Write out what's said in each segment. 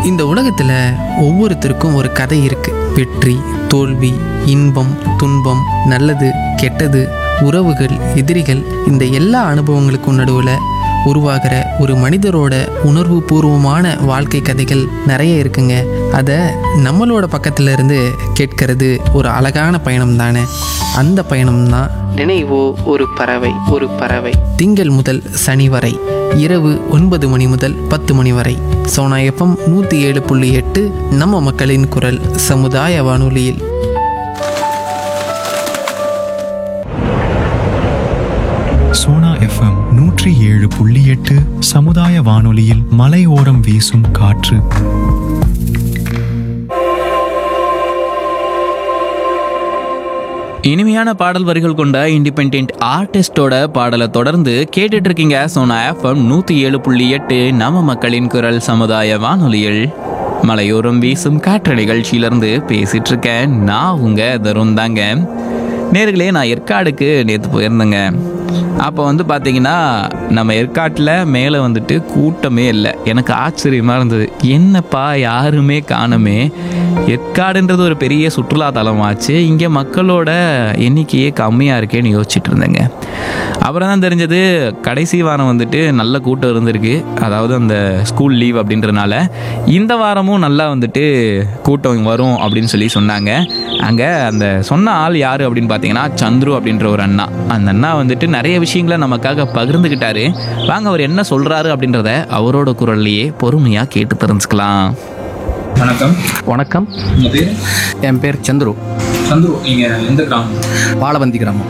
இந்த உலகத்தில் ஒவ்வொருத்தருக்கும் ஒரு கதை இருக்கு வெற்றி தோல்வி இன்பம் துன்பம் நல்லது கெட்டது உறவுகள் எதிரிகள் இந்த எல்லா அனுபவங்களுக்கும் நடுவில் உருவாகிற ஒரு மனிதரோட உணர்வு பூர்வமான வாழ்க்கை கதைகள் நிறைய இருக்குங்க அதை நம்மளோட பக்கத்துல இருந்து கேட்கறது ஒரு அழகான பயணம் தானே அந்த பயணம் தான் நினைவோ ஒரு பறவை ஒரு பறவை திங்கள் முதல் சனி வரை இரவு ஒன்பது மணி முதல் பத்து மணி வரை சோனா எஃப்எம் நூற்றி ஏழு புள்ளி எட்டு நம்ம மக்களின் குரல் சமுதாய வானொலியில் சோனா எஃப்எம் நூற்றி ஏழு புள்ளி எட்டு சமுதாய வானொலியில் மலையோரம் வீசும் காற்று இனிமையான பாடல் வரிகள் கொண்ட இண்டிபெண்ட் ஆர்டிஸ்டோட பாடலை தொடர்ந்து கேட்டுட்டு இருக்கீங்க சோனா எஃப்எம் நூற்றி ஏழு புள்ளி எட்டு நம்ம மக்களின் குரல் சமுதாய வானொலியில் மலையோரம் வீசும் காற்று நிகழ்ச்சியிலேருந்து பேசிட்டு இருக்கேன் நான் உங்க தருண் தாங்க நேர்களே நான் ஏற்காடுக்கு நேற்று போயிருந்தேங்க அப்போ வந்து பார்த்தீங்கன்னா நம்ம ஏற்காட்டில் மேலே வந்துட்டு கூட்டமே இல்லை எனக்கு ஆச்சரியமாக இருந்தது என்னப்பா யாருமே காணுமே ஏற்காடுன்றது ஒரு பெரிய சுற்றுலா தலமாச்சு இங்கே மக்களோட எண்ணிக்கையே கம்மியாக இருக்கேன்னு யோசிச்சுட்டு இருந்தேங்க அப்புறம் தான் தெரிஞ்சது கடைசி வாரம் வந்துட்டு நல்ல கூட்டம் இருந்திருக்கு அதாவது அந்த ஸ்கூல் லீவ் அப்படின்றனால இந்த வாரமும் நல்லா வந்துட்டு கூட்டம் வரும் அப்படின்னு சொல்லி சொன்னாங்க அங்கே அந்த சொன்ன ஆள் யார் அப்படின்னு பார்த்தீங்கன்னா சந்துரு அப்படின்ற ஒரு அண்ணா அந்த அண்ணா வந்துட்டு நிறைய விஷயங்களை நமக்காக பகிர்ந்துக்கிட்டாரு வாங்க அவர் என்ன சொல்கிறாரு அப்படின்றத அவரோட குரல்லையே பொறுமையாக கேட்டு தெரிஞ்சுக்கலாம் வணக்கம் வணக்கம் உங்க பேர் என் பேர் சந்துரு சந்துரு நீங்க எந்த கிராமம் பாலவந்தி கிராமம்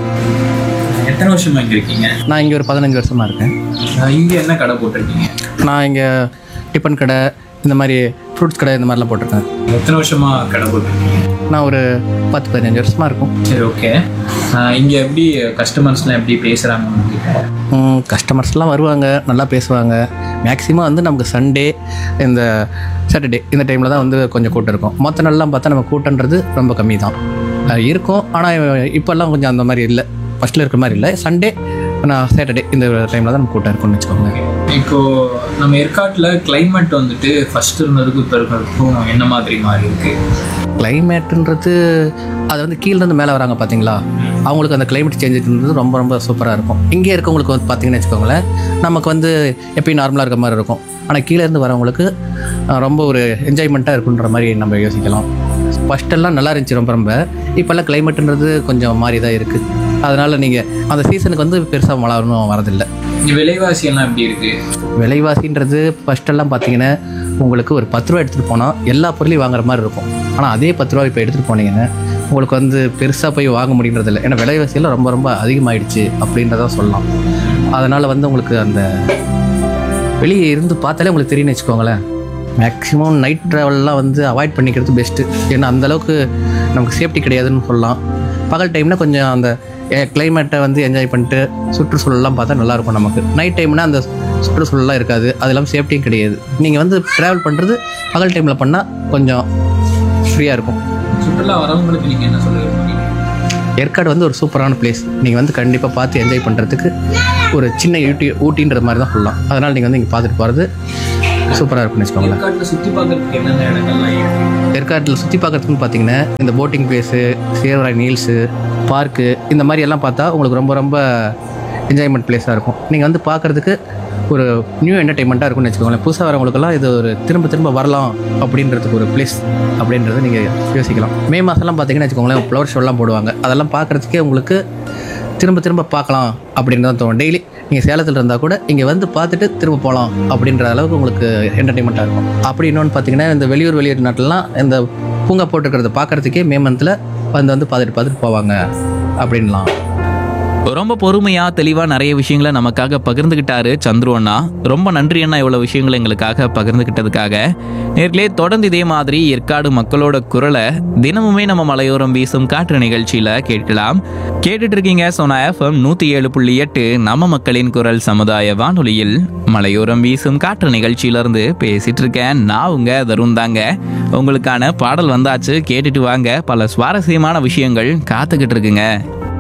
எத்தனை வருஷமா இங்க இருக்கீங்க நான் இங்கே ஒரு பதினஞ்சு வருஷமாக இருக்கேன் அஹ் இங்க என்ன கடை போட்டிருக்கீங்க நான் இங்கே டிஃபன் கடை இந்த மாதிரி ஃப்ரூட்ஸ் கடை இந்த மாதிரிலாம் போட்டிருக்கேன் எத்தனை வருஷமா கடை போட்டிருக்கீங்க நான் ஒரு பத்து பதினஞ்சு வருஷமாக இருக்கும் சரி ஓகே இங்க எப்படி கஸ்டமர்ஸ்லாம் எப்படி பேசுறாங்க உங்ககிட்ட கஸ்டமர்ஸ்லாம் வருவாங்க நல்லா பேசுவாங்க மேக்ஸிமம் வந்து நமக்கு சண்டே இந்த சாட்டர்டே இந்த டைமில் தான் வந்து கொஞ்சம் கூட்டம் இருக்கும் மற்ற நாள்லாம் பார்த்தா நம்ம கூட்டன்றது ரொம்ப கம்மி தான் அஹ் இருக்கும் ஆனால் இப்போல்லாம் கொஞ்சம் அந்த மாதிரி இல்லை ஃபஸ்ட்டில் இருக்கிற மாதிரி இல்லை சண்டே நான் சாட்டர்டே இந்த டைமில் தான் நம்ம கூட்டம் இருக்கும்னு வச்சுக்கோங்க இப்போ நம்ம ஏற்காட்டுல கிளைமேட் வந்துட்டு ஃபர்ஸ்ட் இருந்ததுக்கும் இப்போ இருக்கிறதுக்கும் என்ன மாதிரி மாறி இருக்கு கிளைமேட்டுன்றது அது வந்து கீழேருந்து மேலே வராங்க பார்த்தீங்களா அவங்களுக்கு அந்த கிளைமேட் சேஞ்சஸ்ன்றது ரொம்ப ரொம்ப சூப்பராக இருக்கும் இங்கே இருக்கவங்களுக்கு வந்து பார்த்தீங்கன்னு வச்சுக்கோங்களேன் நமக்கு வந்து எப்பயும் நார்மலாக இருக்க மாதிரி இருக்கும் ஆனால் கீழே இருந்து வரவங்களுக்கு அஹ், ரொம்ப ஒரு என்ஜாய்மெண்ட்டாக இருக்குன்ற மாதிரி நம்ம யோசிக்கலாம் ஃபஸ்ட்டெல்லாம் நல்லா இருந்துச்சு ரொம்ப ரொம்ப இப்போல்லாம் கிளைமேட்டுன்றது கொஞ்சம் மாறி தான் இருக்குது அதனால் நீங்கள் அந்த சீசனுக்கு வந்து பெருசாக மழை ஒன்றும் வரதில்லை இங்க விலைவாசி எல்லாம் எப்படி இருக்கு விலைவாசின்றது ஃபஸ்ட்டெல்லாம் பார்த்தீங்கன்னா உங்களுக்கு ஒரு பத்து ரூபா எடுத்துகிட்டு போனால் எல்லா பொருளையும் வாங்குற மாதிரி இருக்கும் ஆனால் அதே பத்து ரூபா இப்போ எடுத்துகிட்டு போனீங்கன்னா உங்களுக்கு வந்து பெருசாக போய் வாங்க முடியறதில்ல ஏன்னா விலைவாசியெல்லாம் ரொம்ப ரொம்ப அதிகமாயிடுச்சு அப்படின்றத சொல்லலாம் அதனால் வந்து உங்களுக்கு அந்த வெளியே இருந்து பார்த்தாலே உங்களுக்கு தெரியும்னு வச்சுக்கோங்களேன் மேக்ஸிமம் நைட் ட்ராவல்லாம் வந்து அவாய்ட் பண்ணிக்கிறது பெஸ்ட்டு ஏன்னா அந்தளவுக்கு நமக்கு சேஃப்டி கிடையாதுன்னு சொல்லலாம் பகல் டைம்னா கொஞ்சம் அந்த கிளைமேட்டை வந்து என்ஜாய் பண்ணிட்டு சுற்றுச்சூழல்லாம் பார்த்தா நல்லாயிருக்கும் நமக்கு நைட் டைம்னா அந்த சுற்றுச்சூழல்லாம் இருக்காது அது இல்லாமல் சேஃப்டியும் கிடையாது நீங்கள் வந்து ட்ராவல் பண்ணுறது பகல் டைமில் பண்ணால் கொஞ்சம் ஃப்ரீயாக இருக்கும் சுற்றுலா வரவங்களுக்கு நீங்க என்ன சொல்ல விரும்புறீங்க ஏற்காடு வந்து ஒரு சூப்பரான பிளேஸ் நீங்கள் வந்து கண்டிப்பாக பார்த்து என்ஜாய் பண்ணுறதுக்கு ஒரு சின்ன ஊட்டி ஊட்டின்ற மாதிரி தான் சொல்லலாம் அதனால் நீங்கள் வந்து இங்கே பார்த்துட்டு போகிறது சூப்பராக இருக்கும்னு வச்சுக்கோங்களேன் ஏற்காட்டுல சுத்தி பார்க்கறதுக்கு என்னென்ன இடங்கள்லாம் இருக்கு ஏற்காட்டில் சுற்றி பார்க்கறதுக்குன்னு பார்த்தீங்கன்னா இந்த boating place Shevaroy hills park இந்த மாதிரி எல்லாம் பார்த்தா உங்களுக்கு ரொம்ப ரொம்ப என்ஜாய்மெண்ட் பிளேஸாக இருக்கும் நீங்கள் வந்து பார்க்குறதுக்கு ஒரு நியூ என்டர்டைன்மெண்ட்டாக இருக்கும்னு வச்சுக்கோங்களேன் புதுசாக வரவங்களுக்கெல்லாம் இது ஒரு திரும்ப திரும்ப வரலாம் அப்படின்றதுக்கு ஒரு பிளேஸ் அப்படின்றத நீங்கள் யோசிக்கலாம் மே மாதம்லாம் பார்த்தீங்கன்னா வச்சுக்கோங்களேன் ஃப்ளவர் ஷோலாம் போடுவாங்க அதெல்லாம் பார்க்குறதுக்கே உங்களுக்கு திரும்ப திரும்ப பார்க்கலாம் அப்படின்னு தான் தோணும் டெய்லி நீங்கள் சேலத்தில் இருந்தால் கூட இங்கே வந்து பார்த்துட்டு திரும்ப போகலாம் அப்படின்ற அளவுக்கு உங்களுக்கு என்டர்டைன்மெண்ட்டாக இருக்கும் அப்படி இன்னொன்று பார்த்தீங்கன்னா இந்த வெளியூர் வெளியூர் நாட்டிலலாம் இந்த பூங்கா போட்டுருக்கிறத பார்க்குறதுக்கே மே மந்தில் வந்து வந்து பார்த்துட்டு பார்த்துட்டு போவாங்க அப்படின்லாம் ரொம்ப பொறுமையா தெளிவா நிறைய விஷயங்களை நமக்காக பகிர்ந்துகிட்டாரு சந்துரு அண்ணா ரொம்ப நன்றி அண்ணா இவ்வளவு விஷயங்களை எங்களுக்காக பகிர்ந்துகிட்டதுக்காக நேர்களே தொடர்ந்து இதே மாதிரி ஏற்காடு மக்களோட குரலை தினமுமே நம்ம மலையோரம் வீசும் காற்று நிகழ்ச்சியில கேட்கலாம் கேட்டுட்டு இருக்கீங்க சோனா எஃப்எம் நூத்தி ஏழு புள்ளி எட்டு நம்ம மக்களின் குரல் சமுதாய வானொலியில் மலையோரம் வீசும் காற்று நிகழ்ச்சியிலிருந்து பேசிட்டு இருக்கேன் நான் உங்க தருண் தாங்க உங்களுக்கான பாடல் வந்தாச்சு கேட்டுட்டு வாங்க பல சுவாரஸ்யமான விஷயங்கள் காத்துக்கிட்டு இருக்குங்க